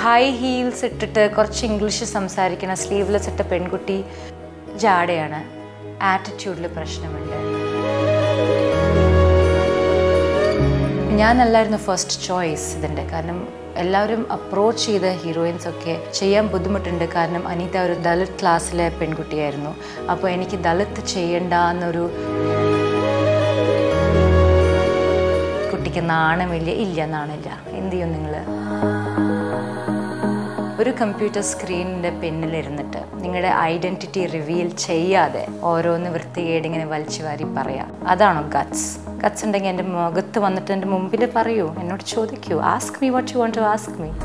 high heels ഇട്ടിട്ട് കുറച്ച് English സംസാരിക്കുന്ന സ്ലീവ്ലെസ് ഇട്ട പെൺകുട്ടി ജാടയാണ് ആറ്റിറ്റ്യൂഡിൽ പ്രശ്നമുണ്ട് ഞാനല്ലായിരുന്നു ഫസ്റ്റ് ചോയ്സ് ഇതിൻ്റെ കാരണം എല്ലാവരും അപ്രോച്ച് ചെയ്ത ഹീറോയിൻസ് ഒക്കെ ചെയ്യാൻ ബുദ്ധിമുട്ടുണ്ട് കാരണം അനീത ഒരു ദളിത് ക്ലാസ്സിലെ പെൺകുട്ടിയായിരുന്നു അപ്പോൾ എനിക്ക് ദളിത് ചെയ്യണ്ട എന്നൊരു കുട്ടിക്ക് നാണമില്ല ഇല്ല നാണില്ല എന്ത് ചെയ്യും നിങ്ങൾ ഒരു കമ്പ്യൂട്ടർ സ്ക്രീനിൻ്റെ പിന്നിലിരുന്നിട്ട് നിങ്ങളുടെ ഐഡൻറ്റിറ്റി റിവീൽ ചെയ്യാതെ ഓരോന്ന് വൃത്തികേട് ഇങ്ങനെ വലിച്ചു വാരി പറയാം അതാണോ ഗട്സ് ഗട്സ് ഉണ്ടെങ്കിൽ എൻ്റെ മുഖത്ത് വന്നിട്ട് എൻ്റെ മുമ്പിൽ പറയൂ എന്നോട് ചോദിക്കൂ ask me what you want to ask me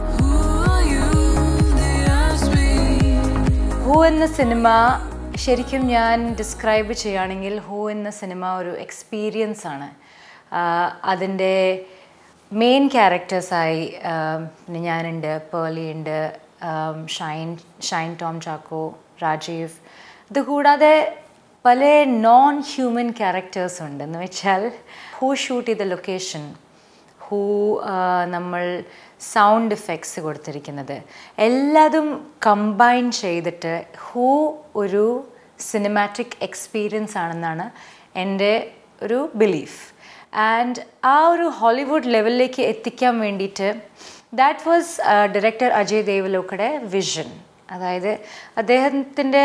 Who എന്ന സിനിമ ശരിക്കും ഞാൻ ഡിസ്ക്രൈബ് ചെയ്യുകയാണെങ്കിൽ ഹൂ എന്ന സിനിമ ഒരു എക്സ്പീരിയൻസ് ആണ് അതിൻ്റെ മെയിൻ ക്യാരക്ടേഴ്സായി പിന്നെ ഞാനുണ്ട് പേർലി ഉണ്ട് ഷൈൻ ഷൈൻ ടോം ചാക്കോ രാജീവ് ഇതുകൂടാതെ പല നോൺ ഹ്യൂമൻ ക്യാരക്ടേഴ്സ് ഉണ്ട് എന്ന് വെച്ചാൽ ഹൂ ഷൂട്ട് ചെയ്ത ലൊക്കേഷൻ ഹൂ നമ്മൾ സൗണ്ട് ഇഫക്ട്സ് കൊടുത്തിരിക്കുന്നത് എല്ലാതും കമ്പൈൻ ചെയ്തിട്ട് ഹൂ ഒരു സിനിമാറ്റിക് എക്സ്പീരിയൻസ് ആണെന്നാണ് എൻ്റെ ഒരു ബിലീഫ് ആൻഡ് ആ ഒരു ഹോളിവുഡ് ലെവലിലേക്ക് എത്തിക്കാൻ വേണ്ടിയിട്ട് ദാറ്റ് വാസ് ഡയറക്ടർ അജയ് ദേവലോക്കയുടെ വിഷൻ അതായത് അദ്ദേഹത്തിൻ്റെ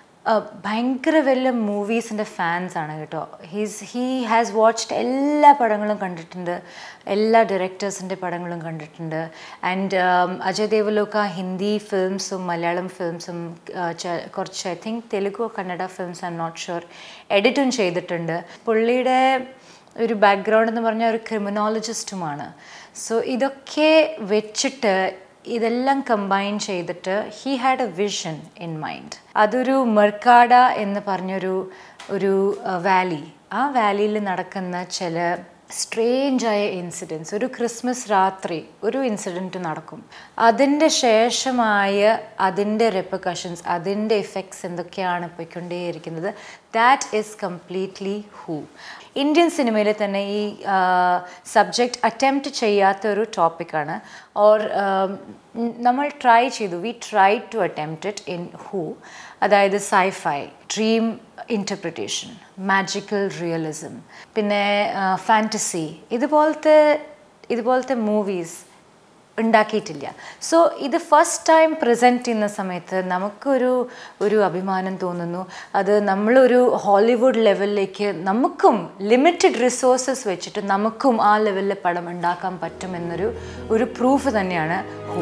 ഭയങ്കര വലിയ മൂവീസിൻ്റെ ഫാൻസാണ് കേട്ടോ ഹീസ് ഹീ ഹാസ് വാച്ച്ഡ് എല്ലാ പടങ്ങളും കണ്ടിട്ടുണ്ട് എല്ലാ ഡയറക്ടേഴ്സിൻ്റെ പടങ്ങളും കണ്ടിട്ടുണ്ട് ആൻഡ് അജയ് ദേവലോക ഹിന്ദി ഫിലിംസും മലയാളം ഫിലിംസും കുറച്ച് I think Telugu Kannada films I am not sure എഡിറ്റും ചെയ്തിട്ടുണ്ട് പുള്ളിയുടെ ഒരു ബാക്ക്ഗ്രൗണ്ട് എന്ന് പറഞ്ഞാൽ ഒരു ക്രിമിനോളജിസ്റ്റുമാണ് സോ ഇതൊക്കെ വെച്ചിട്ട് ഇതെല്ലാം കമ്പൈൻ ചെയ്തിട്ട് he had a vision in mind അതൊരു മെർക്കാഡ എന്ന് പറഞ്ഞൊരു ഒരു വാലി ആ വാലിയിൽ നടക്കുന്ന ചില സ്ട്രേഞ്ചായ ഇൻസിഡൻസ് ഒരു ക്രിസ്മസ് രാത്രി ഒരു ഇൻസിഡൻറ്റ് നടക്കും അതിൻ്റെ ശേഷമായ അതിൻ്റെ റെപ്പക്കഷൻസ് അതിൻ്റെ ഇഫക്ട്സ് എന്തൊക്കെയാണ് പോയിക്കൊണ്ടേയിരിക്കുന്നത് that is completely Who Indian സിനിമയിൽ തന്നെ ഈ സബ്ജക്റ്റ് അറ്റംപ്റ്റ് ചെയ്യാത്ത ഒരു ടോപ്പിക്കാണ് ഓർ നമ്മൾ ട്രൈ ചെയ്തു we try to attempt it in Who അതായത് sci-fi dream interpretation magical realism പിന്നെ ഫാൻറ്റസി ഇതുപോലത്തെ ഇതുപോലത്തെ മൂവീസ് ഉണ്ടാക്കിയിട്ടില്ല സോ ഇത് ഫസ്റ്റ് ടൈം പ്രസൻറ്റ് ചെയ്യുന്ന സമയത്ത് നമുക്കൊരു ഒരു അഭിമാനം തോന്നുന്നു അത് നമ്മളൊരു ഹോളിവുഡ് ലെവലിലേക്ക് നമുക്കും ലിമിറ്റഡ് റിസോഴ്സസ് വെച്ചിട്ട് നമുക്കും ആ ലെവലിൽ പടം ഉണ്ടാക്കാൻ പറ്റുമെന്നൊരു ഒരു പ്രൂഫ് തന്നെയാണ് ഹൂ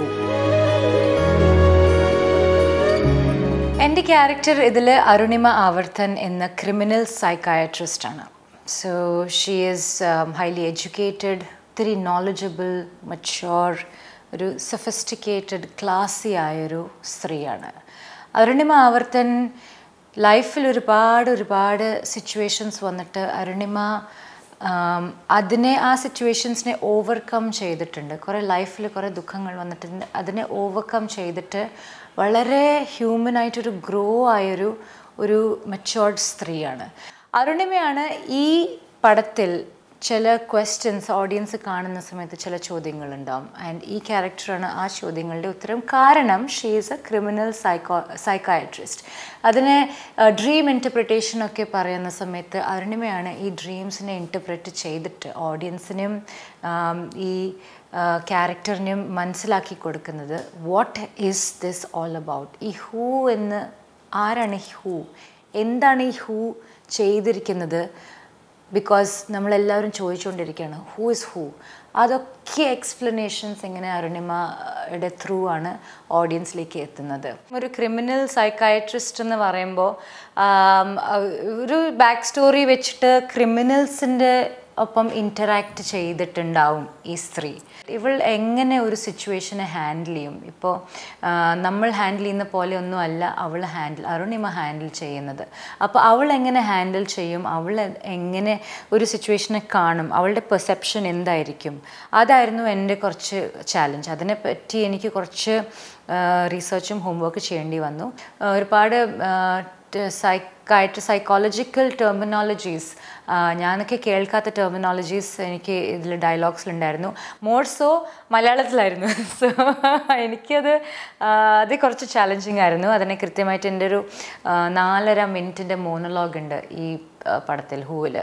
എൻ്റെ ക്യാരക്ടർ ഇതിൽ അരുണിമ ആവർത്തൻ എന്ന ക്രിമിനൽ സൈക്കായട്രിസ്റ്റ് ആണ് so she is highly educated ഒത്തിരി നോളജബിൾ മച്യോർ ഒരു സഫിസ്റ്റിക്കേറ്റഡ് ക്ലാസി ആയൊരു സ്ത്രീയാണ് അരുണിമ ആവർത്തൻ ലൈഫിൽ ഒരുപാട് ഒരുപാട് സിറ്റുവേഷൻസ് വന്നിട്ട് അരുണിമ അതിനെ ആ സിറ്റുവേഷൻസിനെ ഓവർകം ചെയ്തിട്ടുണ്ട് കുറേ ലൈഫിൽ കുറേ ദുഃഖങ്ങൾ വന്നിട്ടുണ്ട് അതിനെ ഓവർകം ചെയ്തിട്ട് വളരെ ഹ്യൂമനായിട്ടൊരു ഗ്രോ ആയൊരു ഒരു മെച്ചോർഡ് സ്ത്രീയാണ് അരുണിമയാണ് ഈ പടത്തിൽ ചില ക്വസ്റ്റ്യൻസ് ഓഡിയൻസ് കാണുന്ന സമയത്ത് ചില ചോദ്യങ്ങളുണ്ടാവും ആൻഡ് ഈ ക്യാരക്ടറാണ് ആ ചോദ്യങ്ങളുടെ ഉത്തരം കാരണം she is a criminal psycho psychiatrist അതിനെ ഡ്രീം ഇൻറ്റർപ്രിട്ടേഷൻ ഒക്കെ പറയുന്ന സമയത്ത് അരുണിമയാണ് ഈ ഡ്രീംസിനെ ഇൻറ്റർപ്രറ്റ് ചെയ്തിട്ട് ഓഡിയൻസിനും ഈ ക്യാരക്ടറിനും മനസ്സിലാക്കി കൊടുക്കുന്നത് what is this all about ഈ ഹൂ എന്ന് ആരാണ് ഈ ഹൂ എന്താണ് ഈ ഹൂ ചെയ്തിരിക്കുന്നത് ബിക്കോസ് നമ്മളെല്ലാവരും ചോദിച്ചുകൊണ്ടിരിക്കുകയാണ് ഹൂ ഇസ് ഹൂ അതൊക്കെ എക്സ്പ്ലനേഷൻസ് എങ്ങനെ അരുണിമയുടെ ത്രൂ ആണ് ഓഡിയൻസിലേക്ക് എത്തുന്നത് ഒരു ക്രിമിനൽ സൈക്കായട്രിസ്റ്റ് എന്ന് പറയുമ്പോൾ ഒരു ബാക്ക് സ്റ്റോറി വെച്ചിട്ട് ക്രിമിനൽസിൻ്റെ ഒപ്പം ഇൻറ്ററാക്ട് ചെയ്തിട്ടുണ്ടാവും ഈ സ്ത്രീ ഇവൾ എങ്ങനെ ഒരു സിറ്റുവേഷനെ ഹാൻഡിൽ ചെയ്യും ഇപ്പോൾ നമ്മൾ ഹാൻഡിൽ ചെയ്യുന്ന പോലെ ഒന്നും അല്ല അവൾ ഹാൻഡിൽ അരുണിമ ഹാൻഡിൽ ചെയ്യുന്നത് അപ്പോൾ അവൾ എങ്ങനെ ഹാൻഡിൽ ചെയ്യും അവൾ എങ്ങനെ ഒരു സിറ്റുവേഷനെ കാണും അവളുടെ പെർസെപ്ഷൻ എന്തായിരിക്കും അതായിരുന്നു എൻ്റെ കുറച്ച് ചാലഞ്ച് അതിനെപ്പറ്റി എനിക്ക് കുറച്ച് റീസർച്ചും ഹോംവർക്ക് ചെയ്യേണ്ടി വന്നു ഒരുപാട് സൈക്കായിട്ട് സൈക്കോളജിക്കൽ ടെർമിനോളജീസ് ഞാനൊക്കെ കേൾക്കാത്ത ടെർമിനോളജീസ് എനിക്ക് ഇതിൽ ഡയലോഗ്സിലുണ്ടായിരുന്നു മോർ സോ മലയാളത്തിലായിരുന്നു സോ എനിക്കത് ആ, അത് കുറച്ച് ചാലഞ്ചിങ് ആയിരുന്നു അതിനെ കൃത്യമായിട്ട് എൻ്റെ ഒരു ആ, നാലര മിനിറ്റിൻ്റെ മോണലോഗ് ഉണ്ട് ഈ ആ, പടത്തിൽ ഹൂവിൽ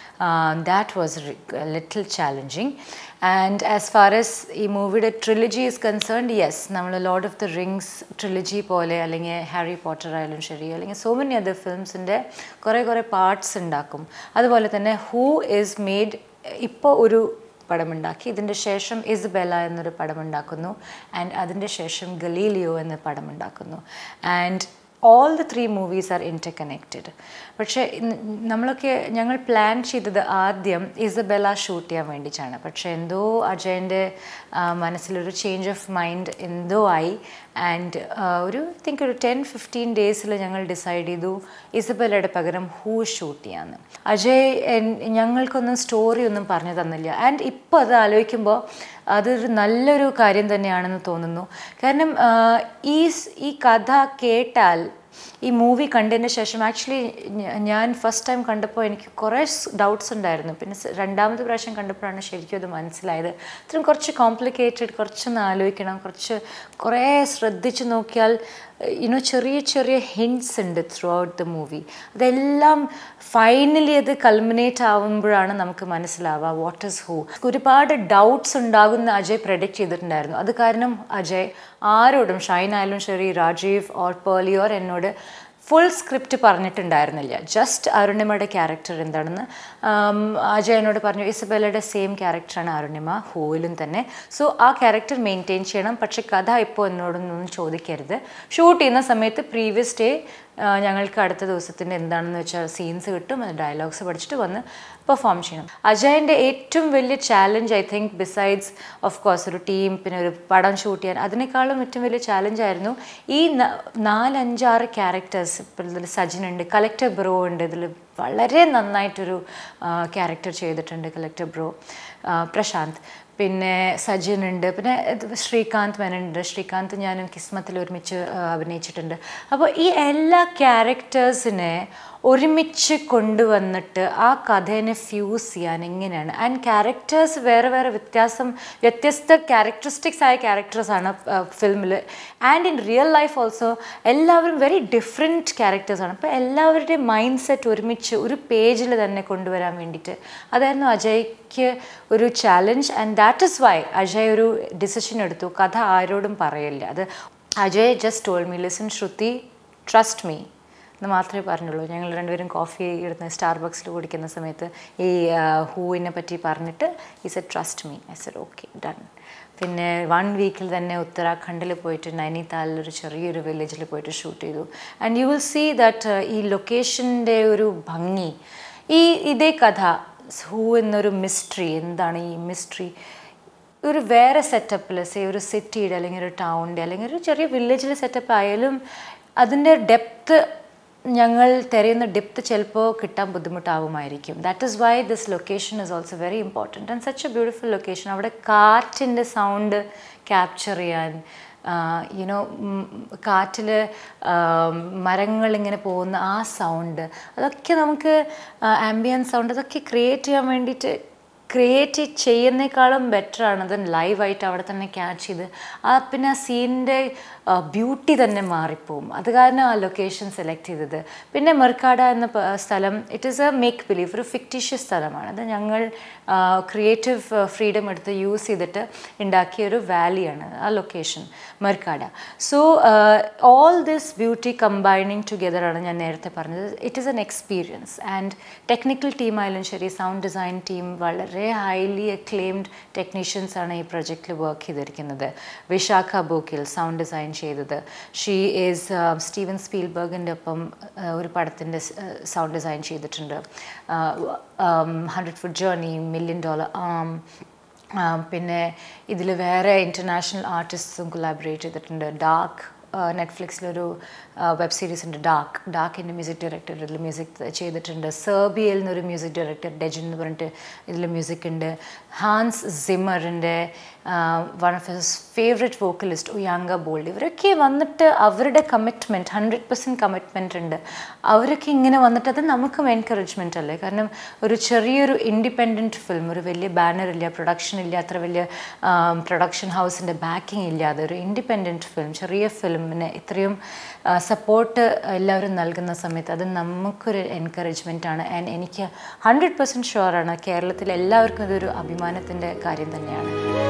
that was little challenging and as far as as മൂവിയുടെ ട്രിലജി ഈസ് കൺസേൺഡ് യെസ് നമ്മൾ Lord of the Rings trilogy പോലെ അല്ലെങ്കിൽ ഹാരി പോട്ടർ ആയാലും ശരി അല്ലെങ്കിൽ സോ മെനി അതർ ഫിലിംസിൻ്റെ കുറേ കുറേ പാർട്സ് ഉണ്ടാക്കും അതുപോലെ തന്നെ ഹൂ ഈസ് മെയ്ഡ് ഇപ്പോൾ ഒരു പടമുണ്ടാക്കി ഇതിൻ്റെ ശേഷം ഇസബെല എന്നൊരു പടമുണ്ടാക്കുന്നു ആൻഡ് അതിൻ്റെ ശേഷം ഗലീലിയോ എന്ന പടമുണ്ടാക്കുന്നു and all the three movies are interconnected പക്ഷേ ഇന്ന് നമ്മളൊക്കെ ഞങ്ങൾ പ്ലാൻ ചെയ്തത് ആദ്യം ഇസബെല ഷൂട്ട് ചെയ്യാൻ വേണ്ടിയിട്ടാണ് പക്ഷേ എന്തോ അജയൻ്റെ മനസ്സിലൊരു ചേഞ്ച് ഓഫ് മൈൻഡ് എന്തോ ആയി ആൻഡ് ഒരു തിങ്ക് ഒരു ടെൻ ഫിഫ്റ്റീൻ ഡേയ്സിൽ ഞങ്ങൾ ഡിസൈഡ് ചെയ്തു ഇസബെലയുടെ പകരം ഹൂ ഷൂട്ട് ചെയ്യാമെന്ന് അജയ് എൻ- ഞങ്ങൾക്കൊന്നും സ്റ്റോറി ഒന്നും പറഞ്ഞു തന്നില്ല ആൻഡ് ഇപ്പോൾ അത് ആലോചിക്കുമ്പോൾ അതൊരു നല്ലൊരു കാര്യം തന്നെയാണെന്ന് തോന്നുന്നു കാരണം ആ, ഈ സ്- ഈ കഥ കേട്ടാൽ ഈ മൂവി കണ്ടതിന് ശേഷം ആക്ച്വലി ഞാൻ ഫസ്റ്റ് ടൈം കണ്ടപ്പോൾ എനിക്ക് കുറേ ഡൗട്ട്സ് ഉണ്ടായിരുന്നു പിന്നെ സ് രണ്ടാമത്തെ പ്രാവശ്യം കണ്ടപ്പോഴാണ് ശരിക്കും അത് മനസ്സിലായത് ഇത്രയും കുറച്ച് കോംപ്ലിക്കേറ്റഡ് കുറച്ചൊന്ന് ആലോചിക്കണം കുറച്ച് കുറേ ശ്രദ്ധിച്ച് നോക്കിയാൽ യുനോ ചെറിയ ചെറിയ ഹിൻസ് ഉണ്ട് ത്രൂ ഔട്ട് ദ മൂവി അതെല്ലാം ഫൈനലി അത് കൾമിനേറ്റ് ആവുമ്പോഴാണ് നമുക്ക് മനസ്സിലാവുക വാട്ട് ഇസ് ഹൂ ഒരുപാട് ഡൗട്ട്സ് ഉണ്ടാകുന്ന അജയ് പ്രഡിക്റ്റ് ചെയ്തിട്ടുണ്ടായിരുന്നു അത് കാരണം അജയ് ആരോടും ഷൈൻ ആയാലും ശരി രാജീവ് ഓർ പേർലി ഓർ എന്നോട് ഫുൾ സ്ക്രിപ്റ്റ് പറഞ്ഞിട്ടുണ്ടായിരുന്നില്ല ജസ്റ്റ് അരുണിമയുടെ ക്യാരക്ടർ എന്താണെന്ന് ആം, അജയ് എന്നോട് പറഞ്ഞു ഇസബെല്ലയുടെ സെയിം ക്യാരക്ടറാണ് അരുണിമ ഹൂവിലും തന്നെ സോ ആ ക്യാരക്ടർ മെയിൻറ്റെയിൻ ചെയ്യണം പക്ഷെ കഥ ഇപ്പോൾ എന്നോടൊന്നും ചോദിക്കരുത് ഷൂട്ട് ചെയ്യുന്ന സമയത്ത് പ്രീവിയസ് ഡേ ഞങ്ങൾക്ക് അടുത്ത ദിവസത്തിൻ്റെ എന്താണെന്ന് വെച്ചാൽ സീൻസ് കിട്ടും അത് ഡയലോഗ്സ് പഠിച്ചിട്ട് വന്ന് പെർഫോം ചെയ്യണം അജയൻ്റെ ഏറ്റവും വലിയ challenge I think besides of course ഒരു ടീം പിന്നെ ഒരു പടം ഷൂട്ട് ചെയ്യാൻ അതിനേക്കാളും ഏറ്റവും വലിയ ചാലഞ്ച് ആയിരുന്നു ഈ ന- നാലഞ്ചാറ് ക്യാരക്ടേഴ്സ് ഇപ്പോൾ ഇതിൽ സജിൻ ഉണ്ട് കലക്ടർ ബ്രോ ഉണ്ട് ഇതിൽ വളരെ നന്നായിട്ടൊരു ക്യാരക്ടർ ചെയ്തിട്ടുണ്ട് കലക്ടർ ബ്രോ പ്രശാന്ത് പിന്നെ സജിൻ ഉണ്ട് പിന്നെ ഇത് ശ്രീകാന്ത് മേനുണ്ട് ശ്രീകാന്ത് ഞാനും കിസ്മത്തിൽ ഒരുമിച്ച് ആ, അഭിനയിച്ചിട്ടുണ്ട് അപ്പോൾ ഈ എല്ലാ ക്യാരക്ടേഴ്സിനെ ഒരുമിച്ച് കൊണ്ടുവന്നിട്ട് ആ കഥേനെ ഫ്യൂസ് ചെയ്യാൻ എങ്ങനെയാണ് ആൻഡ് ക്യാരക്ടേഴ്സ് വേറെ വേറെ വ്യത്യാസം വ്യത്യസ്ത ക്യാരക്ടറിസ്റ്റിക്സ് ആയ ക്യാരക്ടേഴ്സാണ് ഫിലിമിൽ and in real life also എല്ലാവരും വെരി ഡിഫറെൻറ്റ് ക്യാരക്ടേഴ്സാണ് അപ്പോൾ എല്ലാവരുടെയും മൈൻഡ് സെറ്റ് ഒരുമിച്ച് ഒരു പേജിൽ തന്നെ കൊണ്ടുവരാൻ വേണ്ടിയിട്ട് അതായിരുന്നു അജയ്ക്ക് ഒരു challenge and that is why Ajay ഒരു ഡിസിഷൻ എടുത്തു കഥ ആരോടും പറയില്ല അത് Ajay just told me listen Shruthi trust me എന്ന് മാത്രമേ പറഞ്ഞുള്ളൂ ഞങ്ങൾ രണ്ടുപേരും കോഫി ഇടുന്ന സ്റ്റാർബക്സിൽ കുടിക്കുന്ന സമയത്ത് ഈ ആ, ഹൂവിനെ പറ്റി പറഞ്ഞിട്ട് is a trust me I said okay done പിന്നെ വൺ വീക്കിൽ തന്നെ ഉത്തരാഖണ്ഡിൽ പോയിട്ട് നൈനിതാലിൽ ഒരു ചെറിയൊരു വില്ലേജിൽ പോയിട്ട് ഷൂട്ട് ചെയ്തു and you will see that ഈ ലൊക്കേഷൻ്റെ ഒരു ഭംഗി ഈ ഇതേ കഥ ഹൂ എന്നൊരു മിസ്റ്ററി എന്താണ് ഈ മിസ്റ്ററി ഒരു വേറെ സെറ്റപ്പിൽ സേ ഒരു സിറ്റിയുടെ അല്ലെങ്കിൽ ഒരു ടൗണിൻ്റെ അല്ലെങ്കിൽ ഒരു ചെറിയ വില്ലേജിലെ സെറ്റപ്പ് ആയാലും അതിൻ്റെ ഡെപ്ത്ത് ഞങ്ങൾ തിരയുന്ന ഡെപ്ത്ത് ചിലപ്പോൾ കിട്ടാൻ ബുദ്ധിമുട്ടാവുമായിരിക്കും that is why this location is also very important and such a beautiful location അവിടെ കാറ്റിൻ്റെ സൗണ്ട് ക്യാപ്ചർ ചെയ്യാൻ യുനോ കാറ്റിൽ മരങ്ങൾ ഇങ്ങനെ പോകുന്ന ആ സൗണ്ട് അതൊക്കെ നമുക്ക് ആംബിയൻ സൗണ്ട് അതൊക്കെ ക്രിയേറ്റ് ചെയ്യാൻ വേണ്ടിയിട്ട് ക്രിയേറ്റ് ചെയ്യുന്നേക്കാളും ബെറ്ററാണ് അത് ലൈവായിട്ട് അവിടെ തന്നെ ക്യാച്ച് ചെയ്ത് ആ പിന്നെ ആ സീനിൻ്റെ ബ്യൂട്ടി തന്നെ മാറിപ്പോവും അത് കാരണം ആ ലൊക്കേഷൻ സെലക്ട് ചെയ്തത് പിന്നെ മെർക്കാഡ എന്ന പ- സ്ഥലം it is a make believe ഒരു ഫിക്റ്റീഷ്യസ് സ്ഥലമാണ് അത് ഞങ്ങൾ ക്രിയേറ്റീവ് ഫ്രീഡം എടുത്ത് യൂസ് ചെയ്തിട്ട് ഉണ്ടാക്കിയ ഒരു വാലിയാണ് ആ location Mercada so all this beauty combining together ആണ് ഞാൻ നേരത്തെ പറഞ്ഞത് it is an experience and technical team ആയാലും ശരി സൗണ്ട് ഡിസൈൻ ടീം വളരെ ഹൈലി അക്ലെയിംഡ് ടെക്നീഷ്യൻസ് ആണ് ഈ പ്രൊജക്റ്റിൽ വർക്ക് ചെയ്തിരിക്കുന്നത് വിശാഖ ബോക്കിൽ സൗണ്ട് ഡിസൈൻ ചെയ്തത് ഷീ ഈസ് സ്റ്റീവൻ സ്പീൽബർഗിൻ്റെ ഒപ്പം ആ, ഒരു പടത്തിൻ്റെ സൗണ്ട് ഡിസൈൻ ചെയ്തിട്ടുണ്ട് hundred foot journey million dollar um പിന്നെ ഇതിൽ വേറെ ഇൻ്റർനാഷണൽ ആർട്ടിസ്റ്റ്സും കൊലാബറേറ്റ് ചെയ്തിട്ടുണ്ട് ഡാർക്ക് നെറ്റ്ഫ്ലിക്സിലൊരു വെബ് സീരീസ് ഉണ്ട് ഡാർക്ക് ഡാർക്കിൻ്റെ മ്യൂസിക് ഡയറക്ടർ ഇതിൽ മ്യൂസിക് ചെയ്തിട്ടുണ്ട് സെർബിയയിൽ നിന്നൊരു മ്യൂസിക് ഡയറക്ടർ ഡെജിൻ എന്ന് പറഞ്ഞിട്ട് ഇതിൽ മ്യൂസിക് ഉണ്ട് ഹാൻസ് സിമ്മറിൻ്റെ one of his favourite vocalist Uyanga Bold ഇവരൊക്കെ വന്നിട്ട് അവരുടെ കമ്മിറ്റ്മെൻറ്റ് ഹൺഡ്രഡ് പെർസെൻറ്റ് കമ്മിറ്റ്മെൻറ്റ് ഉണ്ട് അവരൊക്കെ ഇങ്ങനെ വന്നിട്ട് അത് നമുക്കും എൻകറേജ്മെൻ്റ് അല്ലേ കാരണം ഒരു ചെറിയൊരു ഇൻഡിപെൻഡൻറ്റ് ഫിലിം ഒരു വലിയ ബാനർ ഇല്ല പ്രൊഡക്ഷൻ ഇല്ല അത്ര വലിയ പ്രൊഡക്ഷൻ ഹൗസിൻ്റെ ബാക്കിംഗ് ഇല്ലാതെ ഒരു ഇൻഡിപെൻഡൻറ്റ് ഫിലിം ചെറിയ ഫിലിമിന് ഇത്രയും സപ്പോർട്ട് എല്ലാവരും നൽകുന്ന സമയത്ത് അത് നമുക്കൊരു എൻകറേജ്മെൻ്റ് ആണ് ആൻഡ് എനിക്ക് ഹൺഡ്രഡ് പെർസെൻറ്റ് ഷുവറാണ് കേരളത്തിൽ എല്ലാവർക്കും ഇതൊരു അഭിമാനത്തിൻ്റെ കാര്യം തന്നെയാണ്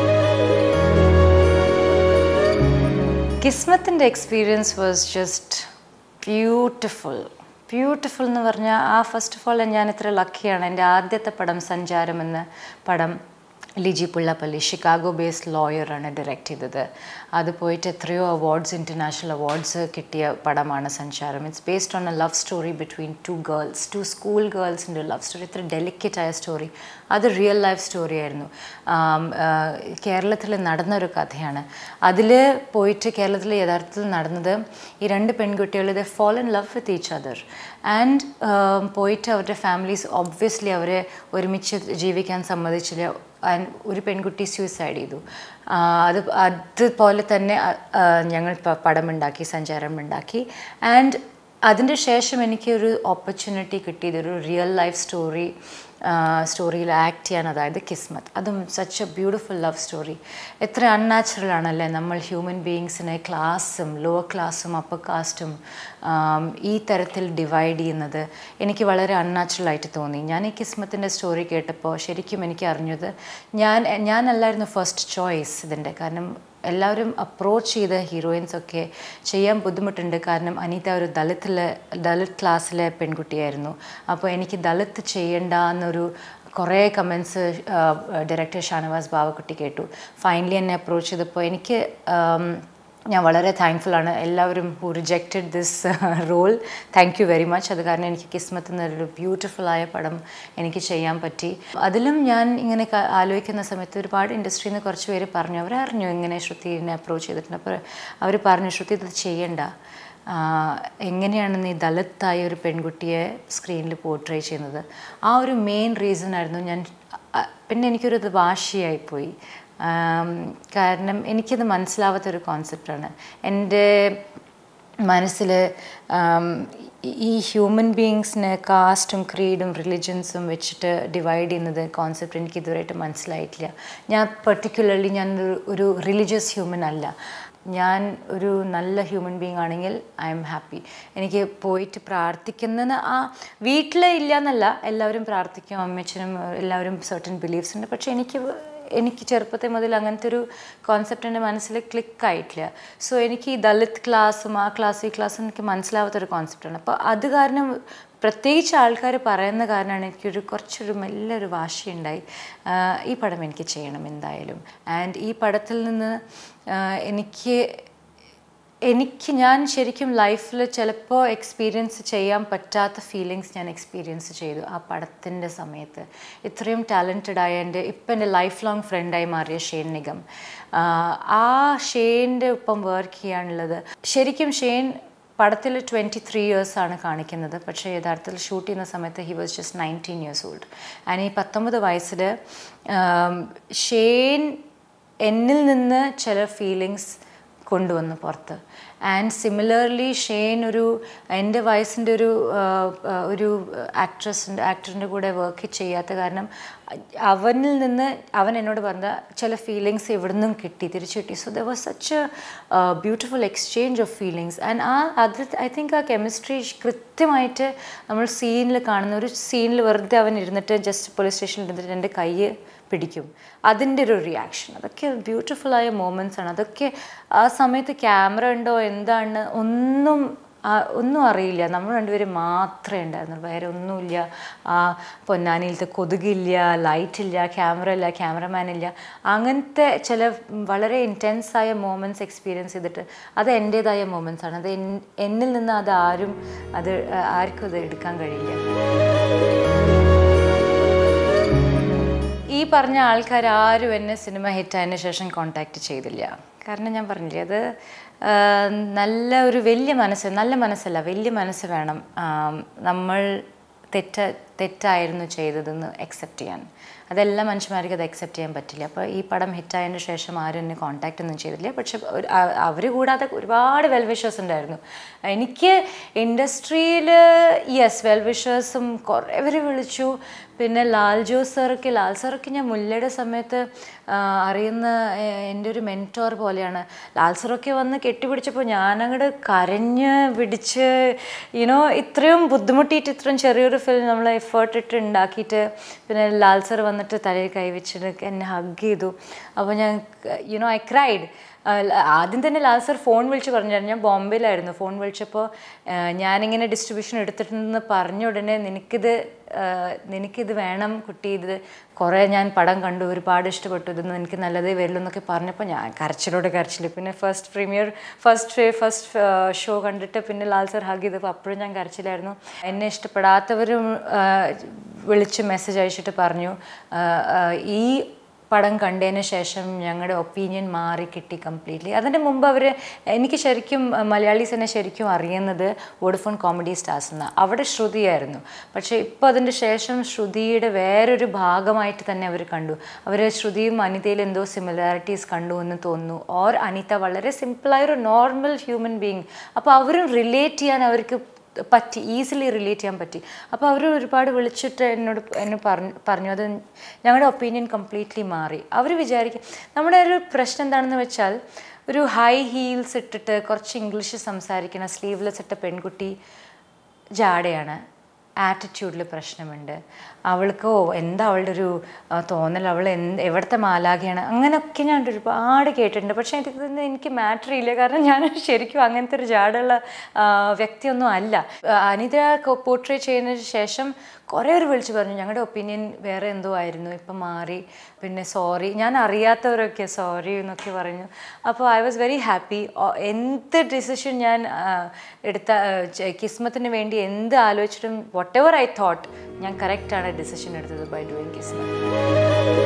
കിസ്മത്തിൻ്റെ experience was just beautiful beautiful എന്ന് പറഞ്ഞാൽ ആ ഫസ്റ്റ് ഓഫ് ഓൾ ഞാൻ ഇത്ര ലക്കിയാണ് എൻ്റെ ആദ്യത്തെ പടം സഞ്ചാരം എന്ന പടം ലിജി പുള്ളപ്പള്ളി ഷിക്കാഗോ ബേസ്ഡ് ലോയറാണ് ഡയറക്റ്റ് ചെയ്തത് അത് പോയിട്ട് എത്രയോ അവാർഡ്സ് ഇൻ്റർനാഷണൽ അവാർഡ്സ് കിട്ടിയ പടമാണ് Sancharam it's based on a love story between two girls two school ഗേൾസിൻ്റെ ലവ് സ്റ്റോറി ഇത്ര ഡെലിക്കറ്റ് ആയ സ്റ്റോറി അത് റിയൽ ലൈഫ് സ്റ്റോറി ആയിരുന്നു കേരളത്തിൽ നടന്നൊരു കഥയാണ് അതിൽ പോയിട്ട് കേരളത്തിൽ യഥാർത്ഥത്തിൽ നടന്നത് ഈ രണ്ട് പെൺകുട്ടികൾ ഇത് fall in love with each other and പോയിട്ട് അവരുടെ ഫാമിലീസ് ഒബ്വിയസ്ലി അവരെ ഒരുമിച്ച് ജീവിക്കാൻ സമ്മതിച്ചില്ല ആൻഡ് ഒരു പെൺകുട്ടി സൂയിസൈഡ് ചെയ്തു അത് അതുപോലെ തന്നെ ഞങ്ങൾ പടമുണ്ടാക്കി സഞ്ചാരമുണ്ടാക്കി ആൻഡ് അതിൻ്റെ ശേഷം എനിക്ക് ഒരു ഓപ്പർച്യൂണിറ്റി കിട്ടിയത് ഒരു റിയൽ ലൈഫ് സ്റ്റോറി സ്റ്റോറിയിൽ ആക്ട് ചെയ്യാൻ അതായത് കിസ്മത്ത് അതും such a beautiful love story എത്ര അൺനാച്ചുറൽ ആണല്ലേ നമ്മൾ ഹ്യൂമൻ ബീയിങ്സിനെ ക്ലാസ്സും ലോവർ ക്ലാസ്സും അപ്പർ കാസ്റ്റും ഈ തരത്തിൽ ഡിവൈഡ് ചെയ്യുന്നത് എനിക്ക് വളരെ അൺനാച്ചുറൽ ആയിട്ട് തോന്നി ഞാൻ ഈ കിസ്മത്തിൻ്റെ സ്റ്റോറി കേട്ടപ്പോൾ ശരിക്കും എനിക്ക് അറിഞ്ഞത് ഞാൻ ഞാനല്ലായിരുന്നു ഫസ്റ്റ് ചോയ്സ് ഇതിൻ്റെ കാരണം എല്ലാവരും അപ്രോച്ച് ചെയ്ത ഹീറോയിൻസ് ഒക്കെ ചെയ്യാൻ ബുദ്ധിമുട്ടുണ്ട് കാരണം അനീത ഒരു ദളിത്തിലെ ദളിത് ക്ലാസ്സിലെ പെൺകുട്ടിയായിരുന്നു അപ്പോൾ എനിക്ക് ദളിത് ചെയ്യണ്ട എന്നൊരു കുറേ കമൻസ് ഡയറക്ടർ ഷാനവാസ് ബാവക്കുട്ടി കേട്ടു ഫൈനലി എന്നെ അപ്രോച്ച് ചെയ്തപ്പോൾ എനിക്ക് ഞാൻ വളരെ താങ്ക്ഫുൾ ആണ് എല്ലാവരും who rejected this role thank you very much അത് കാരണം എനിക്ക് കിസ്മത്ത് എന്നൊരു ബ്യൂട്ടിഫുൾ ആയ പടം എനിക്ക് ചെയ്യാൻ പറ്റി അതിലും ഞാൻ ഇങ്ങനെ ആലോചിക്കുന്ന സമയത്ത് ഒരുപാട് ഇൻഡസ്ട്രിയിൽ നിന്ന് കുറച്ച് പേര് പറഞ്ഞു അവരറിഞ്ഞു ഇങ്ങനെ ശ്രുതിനെ അപ്രോച്ച് ചെയ്തിട്ടുണ്ട് അപ്പോൾ അവർ പറഞ്ഞു ശ്രുതി ഇത് ചെയ്യണ്ട എങ്ങനെയാണ് നീ ദളിത്തായ ഒരു പെൺകുട്ടിയെ സ്ക്രീനിൽ പോർട്രേ ചെയ്യുന്നത് ആ ഒരു മെയിൻ റീസൺ ആയിരുന്നു ഞാൻ പിന്നെ എനിക്കൊരു ഇത് വാശിയായിപ്പോയി കാരണം എനിക്കത് മനസ്സിലാവാത്തൊരു കോൺസെപ്റ്റാണ് എൻ്റെ മനസ്സിൽ ഈ ഹ്യൂമൻ ബീങ്സിനെ കാസ്റ്റും ക്രീഡും റിലിജൻസും വെച്ചിട്ട് ഡിവൈഡ് ചെയ്യുന്നത് കോൺസെപ്റ്റ് എനിക്ക് ഇതുവരെയായിട്ട് മനസ്സിലായിട്ടില്ല ഞാൻ പെർട്ടിക്കുലർലി ഞാൻ ഒരു റിലീജിയസ് ഹ്യൂമൻ അല്ല ഞാൻ ഒരു നല്ല ഹ്യൂമൻ ബീങ് ആണെങ്കിൽ ഐ എം ഹാപ്പി എനിക്ക് പോയിട്ട് പ്രാർത്ഥിക്കുന്ന ആ വീട്ടിൽ ഇല്ല എന്നല്ല എല്ലാവരും പ്രാർത്ഥിക്കും അമ്മച്ചനും എല്ലാവരും സർട്ടൻ ബിലീഫ്സ് ഉണ്ട് പക്ഷേ എനിക്ക് എനിക്ക് ചെറുപ്പത്തിൽ മുതൽ അങ്ങനത്തെ ഒരു കോൺസെപ്റ്റ് എൻ്റെ മനസ്സിൽ ക്ലിക്കായിട്ടില്ല സോ എനിക്ക് ഈ ദളിത് ക്ലാസ്സും ആ ക്ലാസ് ഈ ക്ലാസ്സും എനിക്ക് മനസ്സിലാവാത്തൊരു കോൺസെപ്റ്റാണ് അപ്പോൾ അത് കാരണം പ്രത്യേകിച്ച് ആൾക്കാർ പറയുന്ന കാരണമാണ് എനിക്കൊരു കുറച്ചൊരു മെല്ലൊരു വാശിയുണ്ടായി ഈ പടം എനിക്ക് ചെയ്യണം എന്തായാലും ആൻഡ് ഈ പടത്തിൽ നിന്ന് എനിക്ക് എനിക്ക് ഞാൻ ശരിക്കും ലൈഫിൽ ചിലപ്പോൾ എക്സ്പീരിയൻസ് ചെയ്യാൻ പറ്റാത്ത ഫീലിങ്സ് ഞാൻ എക്സ്പീരിയൻസ് ചെയ്തു ആ പടത്തിൻ്റെ സമയത്ത് ഇത്രയും ടാലൻറ്റഡ് ആയ എൻ്റെ ഇപ്പം എൻ്റെ ലൈഫ് ലോങ് ഫ്രണ്ടായി മാറിയ ഷെയ്ൻ നിഗം ആ ഷെയ്ൻ്റെ ഒപ്പം വർക്ക് ചെയ്യാനുള്ളത് ശരിക്കും ഷെയ്ൻ പടത്തിൽ ട്വൻറ്റി ത്രീ ഇയേഴ്സാണ് കാണിക്കുന്നത് പക്ഷേ യഥാർത്ഥത്തിൽ ഷൂട്ട് ചെയ്യുന്ന സമയത്ത് he was just nineteen years old and ഈ പത്തൊമ്പത് വയസ്സിൽ ഷെയ്ൻ എന്നിൽ നിന്ന് ചില ഫീലിങ്സ് കൊണ്ടുവന്നു പുറത്ത് ആൻഡ് സിമിലർലി ഷെയ്ൻ ഒരു എൻ്റെ വയസ്സിൻ്റെ ഒരു ഒരു ആക്ട്രസിൻ്റെ ആക്ടറിൻ്റെ കൂടെ വർക്ക് ചെയ്യാത്ത കാരണം അവനിൽ നിന്ന് അവൻ എന്നോട് പറഞ്ഞ ചില ഫീലിങ്സ് ഇവിടെ നിന്നും കിട്ടി തിരിച്ചു കിട്ടി so the was such a beautiful exchange of feelings and ആ അത് ഐ തിങ്ക് ആ കെമിസ്ട്രി കൃത്യമായിട്ട് നമ്മൾ സീനിൽ കാണുന്ന ഒരു സീനിൽ വെറുതെ അവൻ ഇരുന്നിട്ട് ജസ്റ്റ് പോലീസ് സ്റ്റേഷനിൽ ഇരുന്നിട്ട് എൻ്റെ കൈ പിടിക്കും അതിൻ്റെ ഒരു റിയാക്ഷൻ അതൊക്കെ ബ്യൂട്ടിഫുള്ളായ മൊമെൻറ്റ്സ് ആണ് അതൊക്കെ ആ സമയത്ത് ക്യാമറ ഉണ്ടോ എന്താണ് ഒന്നും ഒന്നും അറിയില്ല നമ്മൾ രണ്ടുപേരും മാത്രമേ ഉണ്ടായിരുന്നുള്ളൂ വേറെ ഒന്നുമില്ല ആ പൊന്നാനിയിലത്തെ കൊതുകില്ല ലൈറ്റില്ല ക്യാമറ ഇല്ല ക്യാമറമാൻ ഇല്ല അങ്ങനത്തെ ചില വളരെ ഇൻറ്റൻസ് ആയ മൊമെൻറ്റ്സ് എക്സ്പീരിയൻസ് ചെയ്തിട്ട് അത് എൻ്റേതായ മൊമെൻറ്റ്സ് ആണ് അത് എന്നിൽ നിന്ന് അത് ആരും അത് ആർക്കും അത് എടുക്കാൻ കഴിയില്ല ഈ പറഞ്ഞ ആൾക്കാർ ആരും എന്നെ സിനിമ ഹിറ്റായതിനു ശേഷം കോണ്ടാക്ട് ചെയ്തില്ല കാരണം ഞാൻ പറഞ്ഞില്ലേ അത് ആ, നല്ല ഒരു വലിയ മനസ്സ് നല്ല മനസ്സല്ല വലിയ മനസ്സ് വേണം ആ, നമ്മൾ തെറ്റ തെറ്റായിരുന്നു ചെയ്തതെന്ന് അക്സെപ്റ്റ് ചെയ്യാൻ അതെല്ലാ മനുഷ്യന്മാർക്ക് അത് അക്സെപ്റ്റ് ചെയ്യാൻ പറ്റില്ല അപ്പോൾ ഈ പടം ഹിറ്റായതിനു ശേഷം ആരും എന്നെ കോൺടാക്റ്റ് ഒന്നും ചെയ്തില്ല പക്ഷെ അവർ കൂടാതെ ഒരുപാട് വെൽവിഷേഴ്സ് ഉണ്ടായിരുന്നു എനിക്ക് ഇൻഡസ്ട്രിയിൽ യെസ് വെൽവിഷേഴ്സും കുറേ പേര് വിളിച്ചു പിന്നെ ലാൽ ജോസ് സാറൊക്കെ ലാൽ സാറൊക്കെ ഞാൻ മുല്ലയുടെ സമയത്ത് ആ, അറിയുന്ന എ- എൻ്റെ ഒരു മെൻറ്റോർ പോലെയാണ് ലാൽ സാറൊക്കെ വന്ന് കെട്ടിപ്പിടിച്ചപ്പോൾ ഞാനങ്ങോട്ട് കരഞ്ഞ് പിടിച്ച് യുനോ ഇത്രയും ബുദ്ധിമുട്ടിയിട്ട് ഇത്രയും ചെറിയൊരു ഫിലിം നമ്മൾ എഫേർട്ട് ഇട്ട് ഉണ്ടാക്കിയിട്ട് പിന്നെ ലാൽ സാർ വന്നിട്ട് തലയിൽ കൈവച്ചിട്ട് എന്നെ ഹഗ് ചെയ്തു അപ്പോൾ ഞാൻ യുനോ ഐ ക്രൈഡ് ആദ്യം തന്നെ ലാൽ സാർ ഫോൺ വിളിച്ച് പറഞ്ഞായിരുന്നു ഞാൻ ബോംബെയിലായിരുന്നു ഫോൺ വിളിച്ചപ്പോൾ ആ, ഞാനിങ്ങനെ ഡിസ്ട്രിബ്യൂഷൻ എടുത്തിട്ടുണ്ടെന്ന് പറഞ്ഞ ഉടനെ നിനക്കിത് ആ, നിനക്കിത് വേണം കുട്ടി ഇത് കുറേ ഞാൻ പടം കണ്ടു ഒരുപാട് ഇഷ്ടപ്പെട്ടു ഇതൊന്നും എനിക്ക് നല്ലതേ വരുള്ളൂ എന്നൊക്കെ പറഞ്ഞപ്പോൾ ഞാൻ കരച്ചിലോടെ കരച്ചില്ല പിന്നെ first premiere first first show കണ്ടിട്ട് പിന്നെ ലാൽ സാർ ഹഗ് ചെയ്തപ്പോൾ അപ്പോഴും ഞാൻ കരച്ചിലായിരുന്നു എന്നെ ഇഷ്ടപ്പെടാത്തവരും ആ, വിളിച്ച് മെസ്സേജ് അയച്ചിട്ട് പറഞ്ഞു ആ, ആ, ഈ പടം കണ്ടതിന് ശേഷം ഞങ്ങളുടെ ഒപ്പീനിയൻ മാറി കിട്ടി കംപ്ലീറ്റ്ലി അതിൻ്റെ മുമ്പ് അവർ എനിക്ക് ശരിക്കും മലയാളീസ് എന്നെ ശരിക്കും അറിയുന്നത് വോഡഫോൺ കോമഡി സ്റ്റാർസ് എന്ന അവിടെ ശ്രുതിയായിരുന്നു പക്ഷേ ഇപ്പോൾ അതിൻ്റെ ശേഷം ശ്രുതിയുടെ വേറൊരു ഭാഗമായിട്ട് തന്നെ അവർ കണ്ടു അവർ ശ്രുതിയും അനിതയിൽ എന്തോ സിമിലാരിറ്റീസ് കണ്ടു എന്ന് തോന്നുന്നു ഓർ അനിത വളരെ സിമ്പിളായൊരു നോർമൽ ഹ്യൂമൻ ബീങ് അപ്പോൾ അവരും റിലേറ്റ് ചെയ്യാൻ അവർക്ക് പറ്റി ഈസിലി റിലേറ്റ് ചെയ്യാൻ പറ്റി അപ്പോൾ അവർ ഒരുപാട് വിളിച്ചിട്ട് എന്നോട് എന്നെ പറഞ്ഞു പറഞ്ഞു അത് ഞങ്ങളുടെ ഒപ്പീനിയൻ കംപ്ലീറ്റ്ലി മാറി അവർ വിചാരിക്കും നമ്മുടെ ഒരു പ്രശ്നം എന്താണെന്ന് വെച്ചാൽ ഒരു ഹൈ ഹീൽസ് ഇട്ടിട്ട് കുറച്ച് ഇംഗ്ലീഷ് സംസാരിക്കുന്ന സ്ലീവ്ലെസ് ഇട്ട പെൺകുട്ടി ജാടയാണ് ആറ്റിറ്റ്യൂഡിൽ പ്രശ്നമുണ്ട് അവൾക്ക് ഓ എന്താ അവളുടെ ഒരു ആ, തോന്നൽ അവൾ എന്ത് എവിടുത്തെ മാലാഖയാണ് അങ്ങനെയൊക്കെ ഞാൻ ഒരുപാട് കേട്ടിട്ടുണ്ട് പക്ഷേ ഇതൊന്നും എനിക്ക് മാറ്റർ ഇല്ല കാരണം ഞാൻ ശരിക്കും അങ്ങനത്തെ ഒരു ജാടുള്ള ആ, വ്യക്തിയൊന്നും അല്ല ആ, അനിത പോർട്രേ ചെയ്യുന്നതിന് ശേഷം കുറേ പേർ വിളിച്ച് പറഞ്ഞു ഞങ്ങളുടെ ഒപ്പീനിയൻ വേറെ എന്തോ ആയിരുന്നു ഇപ്പം മാറി പിന്നെ സോറി ഞാൻ അറിയാത്തവരൊക്കെ സോറി എന്നൊക്കെ പറഞ്ഞു അപ്പോൾ ഐ വാസ് വെരി ഹാപ്പി എന്ത് ഡിസിഷൻ ഞാൻ ആ, എടുത്ത ആ, ചെ- കിസ്മത്തിന് വേണ്ടി എന്ത് ആലോചിച്ചിട്ടും വട്ട് എവർ ഐ തോട്ട് ഞാൻ കറക്റ്റാണ് ഡിസിഷൻ എടുത്തത് ബൈ ഡൂയിങ് കിസ്മത്ത്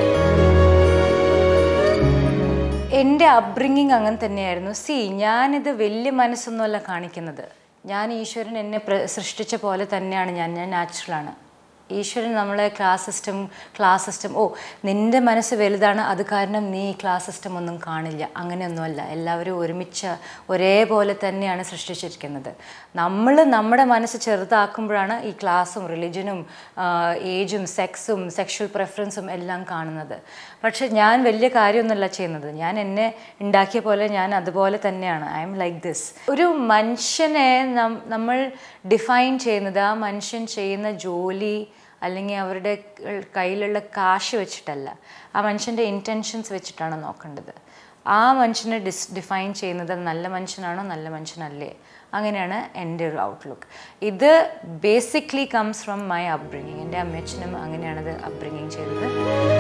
എൻ്റെ അപ്ബ്രിങ്ങിങ് അങ്ങനെ തന്നെയായിരുന്നു സി ഞാനിത് വലിയ മനസ്സൊന്നുമല്ല കാണിക്കുന്നത് ഞാൻ ഈശ്വരൻ എന്നെ പ്ര സൃഷ്ടിച്ച പോലെ തന്നെയാണ് ഞാൻ ഞാൻ നാച്ചുറലാണ് ഈശ്വരൻ നമ്മളെ ക്ലാസ് സിസ്റ്റം ക്ലാസ് സിസ്റ്റം ഓ നിൻ്റെ മനസ്സ് വലുതാണ് അത് കാരണം നീ ക്ലാസ് സിസ്റ്റം ഒന്നും കാണില്ല അങ്ങനെയൊന്നുമല്ല എല്ലാവരും ഒരുമിച്ച് ഒരേപോലെ തന്നെയാണ് സൃഷ്ടിച്ചിരിക്കുന്നത് നമ്മൾ നമ്മുടെ മനസ്സ് ചെറുതാക്കുമ്പോഴാണ് ഈ ക്ലാസ്സും റിലിജനും ഏജും സെക്സും സെക്ഷൽ പ്രെഫറൻസും എല്ലാം കാണുന്നത് പക്ഷെ ഞാൻ വലിയ കാര്യമൊന്നുമല്ല ചെയ്യുന്നത് ഞാൻ എന്നെ ഉണ്ടാക്കിയ പോലെ ഞാൻ അതുപോലെ തന്നെയാണ് ഐ എം ലൈക്ക് ദിസ് ഒരു മനുഷ്യനെ നം- നമ്മൾ ഡിഫൈൻ ചെയ്യുന്നത് ആ മനുഷ്യൻ ചെയ്യുന്ന ജോലി അല്ലെങ്കിൽ അവരുടെ കയ്യിലുള്ള കാശ് വെച്ചിട്ടല്ല ആ മനുഷ്യൻ്റെ ഇൻറ്റൻഷൻസ് വെച്ചിട്ടാണ് നോക്കേണ്ടത് ആ മനുഷ്യനെ ഡിസ് ഡിഫൈൻ ചെയ്യുന്നത് നല്ല മനുഷ്യനാണോ നല്ല മനുഷ്യനല്ലേ അങ്ങനെയാണ് എൻ്റെ ഒരു ഔട്ട്ലുക്ക് ഇത് basically comes from my upbringing എൻ്റെ അമ്മച്ചനും അങ്ങനെയാണത് അപ്ബ്രിങ്ങിങ് ചെയ്തത്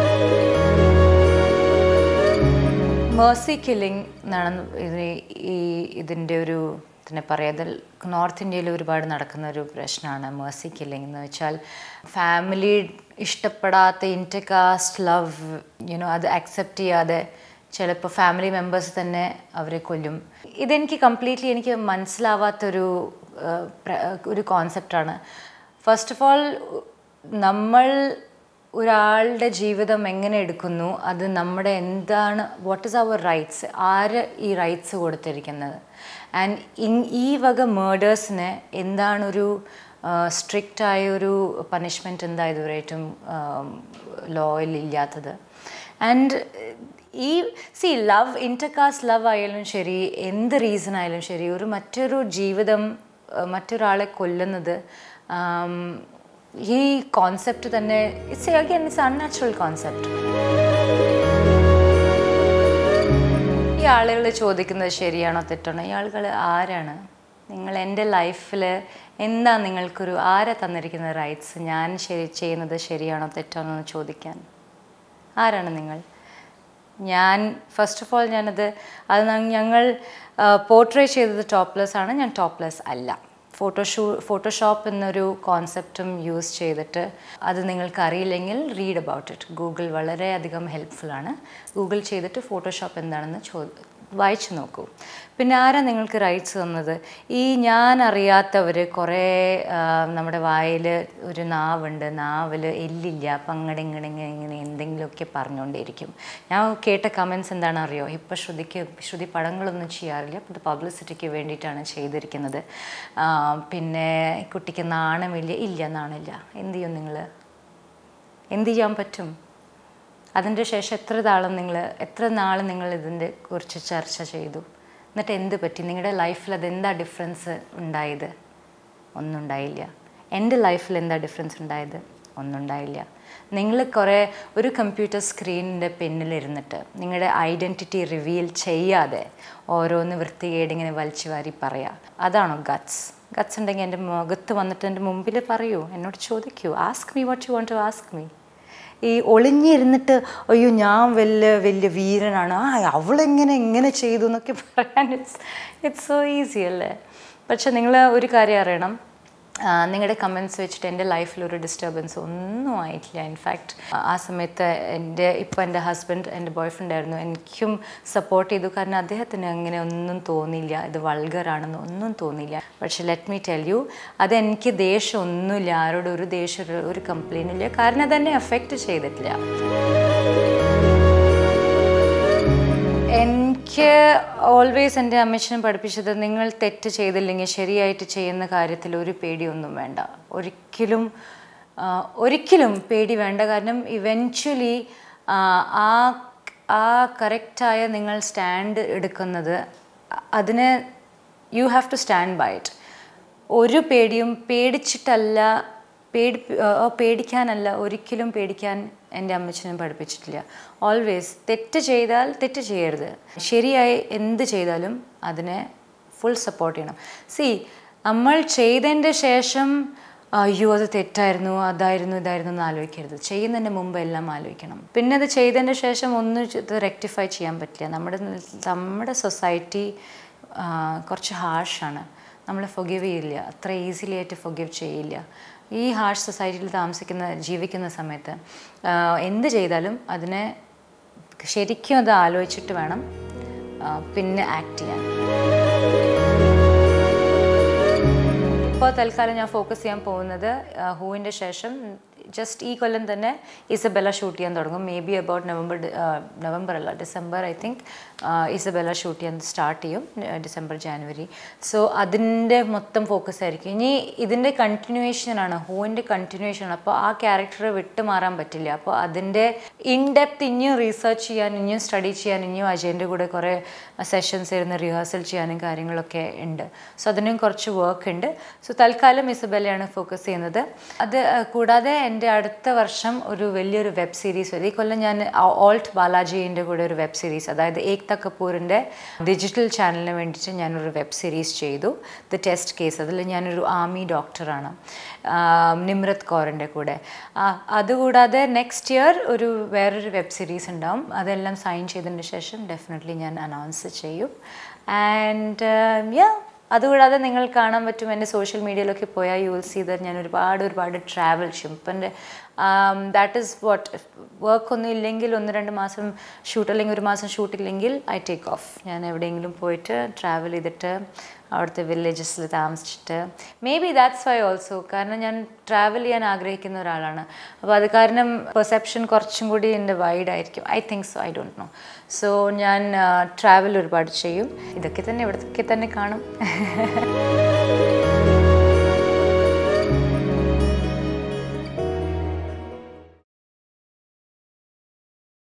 മേഴ്സി കില്ലിംഗ് എന്നാണ് ഇത് ഈ ഇതിൻ്റെ ഒരു തന്നെ പറയാം ഇത് നോർത്ത് ഇന്ത്യയിൽ ഒരുപാട് നടക്കുന്ന ഒരു പ്രശ്നമാണ് മേഴ്സി കില്ലിംഗ് എന്ന് വെച്ചാൽ ഫാമിലി ഇഷ്ടപ്പെടാത്ത ഇൻറ്റർകാസ്റ്റ് ലവ് യുനോ അത് അക്സെപ്റ്റ് ചെയ്യാതെ ചിലപ്പോൾ ഫാമിലി മെമ്പേഴ്സ് തന്നെ അവരെ കൊല്ലും ഇതെനിക്ക് കംപ്ലീറ്റ്ലി എനിക്ക് മനസ്സിലാവാത്തൊരു ആ, പ്ര- ഒരു കോൺസെപ്റ്റാണ് ഫസ്റ്റ് ഓഫ് ഓൾ നമ്മൾ ഒരാളുടെ ജീവിതം എങ്ങനെ എടുക്കുന്നു അത് നമ്മുടെ എന്താണ് വാട്ട് ഇസ് അവർ റൈറ്റ്സ് ആര് ഈ റൈറ്റ്സ് കൊടുത്തിരിക്കുന്നത് ആൻഡ് ഈ വക മേഡേഴ്സിന് എന്താണൊരു സ്ട്രിക്റ്റ് ആയ ഒരു പണിഷ്മെൻറ്റ് എന്താ ഇതുവരെയായിട്ടും ലോയിൽ ഇല്ലാത്തത് ആൻഡ് ഈ സി ലവ് ഇൻ്റർകാസ്റ്റ് ലവ് ആയാലും ശരി എന്ത് റീസൺ ആയാലും ശരി ഒരു മറ്റൊരു ജീവിതം ആ, മറ്റൊരാളെ കൊല്ലുന്നത് ആം, ഈ കോൺസെപ്റ്റ് തന്നെ it's again it's unnatural concept ഈ ആളുകൾ ചോദിക്കുന്നത് ശരിയാണോ തെറ്റാണോ ഈ ആളുകൾ ആരാണ് നിങ്ങൾ എൻ്റെ ലൈഫിൽ എന്താ നിങ്ങൾക്കൊരു ആരാ തന്നിരിക്കുന്ന റൈറ്റ്സ് ഞാൻ ശരി ചെയ്യുന്നത് ശരിയാണോ തെറ്റാണോ എന്ന് ചോദിക്കാൻ ആരാണ് നിങ്ങൾ ഞാൻ ഫസ്റ്റ് ഓഫ് ഓൾ ഞാനത് അത് ന- ഞങ്ങൾ പോർട്രേ ചെയ്തത് ടോപ്ലെസ് ആണ് ഞാൻ ടോപ്ലെസ് അല്ല ഫോട്ടോഷൂ ഫോട്ടോഷോപ്പ് എന്നൊരു കോൺസെപ്റ്റും യൂസ് ചെയ്തിട്ട് അത് നിങ്ങൾക്ക് അറിയില്ലെങ്കിൽ റീഡ് അബൌട്ട് ഇറ്റ് ഗൂഗിൾ വളരെയധികം ഹെൽപ്ഫുള്ളാണ് ഗൂഗിൾ ചെയ്തിട്ട് ഫോട്ടോഷോപ്പ് എന്താണെന്ന് ചോ വായിച്ചു നോക്കൂ പിന്നെ ആരാ നിങ്ങൾക്ക് റൈറ്റ്സ് തന്നത് ഈ ഞാൻ അറിയാത്തവർ കുറേ ആ, നമ്മുടെ വായിൽ ഒരു നാവുണ്ട് നാവിൽ എല്ലില്ല അപ്പം അങ്ങടെ ഇങ്ങടെ ഇങ്ങനെ ഇങ്ങനെ എന്തെങ്കിലുമൊക്കെ പറഞ്ഞുകൊണ്ടേയിരിക്കും ഞാൻ കേട്ട കമൻസ് എന്താണെന്ന് അറിയോ ഇപ്പം ശ്രുതിക്ക് ശ്രുതി പടങ്ങളൊന്നും ചെയ്യാറില്ല ഇത് പബ്ലിസിറ്റിക്ക് വേണ്ടിയിട്ടാണ് ചെയ്തിരിക്കുന്നത് ആ, പിന്നെ കുട്ടിക്ക് നാണമില്ല ഇല്ല നാണില്ല എന്ത് ചെയ്യും നിങ്ങൾ എന്ത് ചെയ്യാൻ പറ്റും അതിൻ്റെ ശേഷം എത്ര താളം നിങ്ങൾ എത്ര നാൾ നിങ്ങൾ ഇതിൻ്റെ കുറിച്ച് ചർച്ച ചെയ്തു എന്നിട്ട് എന്ത് പറ്റി നിങ്ങളുടെ ലൈഫിൽ അതെന്താ ഡിഫറൻസ് ഉണ്ടായത് ഒന്നും ഉണ്ടായില്ല എൻ്റെ ലൈഫിൽ എന്താ ഡിഫറൻസ് ഉണ്ടായത് ഒന്നും ഉണ്ടായില്ല നിങ്ങൾ കുറേ ഒരു കമ്പ്യൂട്ടർ സ്ക്രീനിൻ്റെ പിന്നിലിരുന്നിട്ട് നിങ്ങളുടെ ഐഡൻറ്റിറ്റി റിവീൽ ചെയ്യാതെ ഓരോന്ന് വൃത്തികേടിങ്ങനെ വലിച്ചു വാരി പറയാം അതാണോ ഗട്ട്സ് ഗട്ട്സ് ഉണ്ടെങ്കിൽ എൻ്റെ മുഖത്ത് വന്നിട്ട് എൻ്റെ മുമ്പിൽ പറയൂ എന്നോട് ചോദിക്കൂ ask me what you want to ask me ഈ ഒളിഞ്ഞിരുന്നിട്ട് അയ്യോ ഞാൻ വലിയ വലിയ വീരനാണ് ആ അവളെങ്ങനെ എങ്ങനെ ചെയ്തു എന്നൊക്കെ പറയാൻ ഇറ്റ്സ് ഇറ്റ്സ് സോ ഈസി അല്ലേ പക്ഷെ നിങ്ങൾ ഒരു കാര്യം അറിയണം ആ, നിങ്ങളുടെ കമൻസ് വെച്ചിട്ട് എൻ്റെ ലൈഫിൽ ഒരു ഡിസ്റ്റർബൻസ് ഒന്നും ആയിട്ടില്ല ഇൻഫാക്റ്റ് ആ സമയത്ത് എൻ്റെ ഇപ്പോൾ എൻ്റെ ഹസ്ബൻഡ് എൻ്റെ ബോയ് ഫ്രണ്ട് ആയിരുന്നു എനിക്കും സപ്പോർട്ട് ചെയ്തു കാരണം അദ്ദേഹത്തിന് അങ്ങനെ ഒന്നും തോന്നിയില്ല ഇത് വൾഗറാണെന്ന് ഒന്നും തോന്നിയില്ല പക്ഷെ ലെറ്റ് മീ ടെൽ യു അതെനിക്ക് ദേഷ്യം ഒന്നുമില്ല ആരോടും ഒരു ദേഷ്യം ഒരു- ഒരു കംപ്ലൈൻറ്റ് ഇല്ല കാരണം അതെന്നെ എഫക്റ്റ് ചെയ്തിട്ടില്ല എനിക്ക് ഓൾവേസ് എൻ്റെ അമ്മച്ചനും പഠിപ്പിച്ചത് നിങ്ങൾ തെറ്റ് ചെയ്തില്ലെങ്കിൽ ശരിയായിട്ട് ചെയ്യുന്ന കാര്യത്തിൽ ഒരു പേടിയൊന്നും വേണ്ട ഒരിക്കലും ആ, ഒരിക്കലും പേടി വേണ്ട കാരണം ഇവൻച്വലി ആ ആ കറക്റ്റായ നിങ്ങൾ സ്റ്റാൻഡ് എടുക്കുന്നത് അതിന് you have to stand by it ഒരു പേടിയും പേടിച്ചിട്ടല്ല പേടി ആ, പേടിക്കാനല്ല ഒരിക്കലും പേടിക്കാൻ എൻ്റെ അമ്മച്ചനും പഠിപ്പിച്ചിട്ടില്ല ഓൾവേസ് തെറ്റ് ചെയ്താൽ തെറ്റ് ചെയ്യരുത് ശരിയായി എന്ത് ചെയ്താലും അതിനെ ഫുൾ സപ്പോർട്ട് ചെയ്യണം സി നമ്മൾ ചെയ്തതിൻ്റെ ശേഷം അയ്യോ അത് തെറ്റായിരുന്നു അതായിരുന്നു ഇതായിരുന്നു എന്ന് ആലോചിക്കരുത് ചെയ്യുന്നതിന് മുമ്പ് എല്ലാം ആലോചിക്കണം പിന്നെ അത് ചെയ്തതിൻ്റെ ശേഷം ഒന്നും ഇത് റെക്ടിഫൈ ചെയ്യാൻ പറ്റില്ല നമ്മുടെ നമ്മുടെ സൊസൈറ്റി കുറച്ച് ഹാർഷാണ് നമ്മൾ ഫൊഗീവ് ചെയ്യില്ല അത്ര ഈസിലി ആയിട്ട് ഫൊഗീവ് ചെയ്യില്ല ഈ ഹാർഷ് സൊസൈറ്റിയിൽ താമസിക്കുന്ന ജീവിക്കുന്ന സമയത്ത് ആ, എന്ത് ചെയ്താലും അതിനെ ശരിക്കും അത് ആലോചിച്ചിട്ട് വേണം ആ, പിന്നെ ആക്ട് ചെയ്യാൻ ഇപ്പോൾ തൽക്കാലം ഞാൻ ഫോക്കസ് ചെയ്യാൻ പോകുന്നത് ഹൂവിൻ്റെ ശേഷം ജസ്റ്റ് ഈ കൊല്ലം തന്നെ ഇസബെല്ല ഷൂട്ട് ചെയ്യാൻ തുടങ്ങും maybe about November November അല്ല December I think Isabella shoot ചെയ്യാൻ സ്റ്റാർട്ട് ചെയ്യും ഡിസംബർ ജാനുവരി സോ അതിൻ്റെ മൊത്തം ഫോക്കസ് ആയിരിക്കും ഇനി ഇതിൻ്റെ കണ്ടിന്യൂവേഷനാണ് ഹൂവിൻ്റെ കണ്ടിന്യൂവേഷൻ അപ്പോൾ ആ ക്യാരക്ടർ വിട്ടുമാറാൻ പറ്റില്ല അപ്പോൾ അതിൻ്റെ ഇൻ ഡെപ്ത് ഇനിയും റീസെർച്ച് ചെയ്യാൻ ഇനിയും സ്റ്റഡി ചെയ്യാൻ ഇനിയും അജയൻ്റെ കൂടെ കുറേ സെഷൻസ് ഇരുന്ന് റിഹേഴ്സൽ ചെയ്യാനും കാര്യങ്ങളൊക്കെ ഉണ്ട് സോ അതിനും കുറച്ച് വർക്ക് ഉണ്ട് സോ തൽക്കാലം ഇസബെല്ലയാണ് ഫോക്കസ് ചെയ്യുന്നത് അത് ആ, കൂടാതെ എൻ്റെ അടുത്ത വർഷം ഒരു വലിയൊരു വെബ് സീരീസ് വരും ഈ കൊല്ലം ഞാൻ ഓൾട്ട് ബാലാജിൻ്റെ കൂടെ ഒരു വെബ് സീരീസ് അതായത് ഏക്ത കപൂറിൻ്റെ ഡിജിറ്റൽ ചാനലിന് വേണ്ടിയിട്ട് ഞാനൊരു വെബ് സീരീസ് ചെയ്തു ദ ടെസ്റ്റ് കേസ് അതിൽ ഞാനൊരു ആർമി ഡോക്ടറാണ് നിമ്രത് കൗറിൻ്റെ കൂടെ ആ, അതുകൂടാതെ നെക്സ്റ്റ് ഇയർ ഒരു വേറൊരു വെബ് സീരീസ് ഉണ്ടാവും അതെല്ലാം സൈൻ ചെയ്തതിന് ശേഷം ഡെഫിനറ്റ്ലി ഞാൻ അനൗൺസ് ചെയ്യും ആൻഡ് യാ അതുകൂടാതെ നിങ്ങൾ കാണാൻ പറ്റും എൻ്റെ സോഷ്യൽ മീഡിയയിലൊക്കെ പോയാൽ യു വിൽ സീ ദർ ഞാൻ ഒരുപാട് ഒരുപാട് ട്രാവൽ ചെയ്യും ഇപ്പം എൻ്റെ ദാറ്റ് ഈസ് വാട്ട് വർക്ക് ഒന്നും ഇല്ലെങ്കിൽ ഒന്ന് രണ്ട് മാസം ഷൂട്ട് അല്ലെങ്കിൽ ഒരു മാസം ഷൂട്ട് ഇല്ലെങ്കിൽ ഐ ടേക്ക് ഓഫ് ഞാൻ എവിടെയെങ്കിലും പോയിട്ട് ട്രാവൽ ചെയ്തിട്ട് അവിടുത്തെ വില്ലേജസിൽ താമസിച്ചിട്ട് maybe that's why also കാരണം ഞാൻ ട്രാവൽ ചെയ്യാൻ ആഗ്രഹിക്കുന്ന ഒരാളാണ് അപ്പോൾ അത് കാരണം പെർസെപ്ഷൻ കുറച്ചും കൂടി എൻ്റെ വൈഡ് ആയിരിക്കും I think so I don't know so ഞാൻ ട്രാവൽ ഒരുപാട് ചെയ്യും ഇതൊക്കെ തന്നെ ഇവിടത്തൊക്കെ തന്നെ കാണും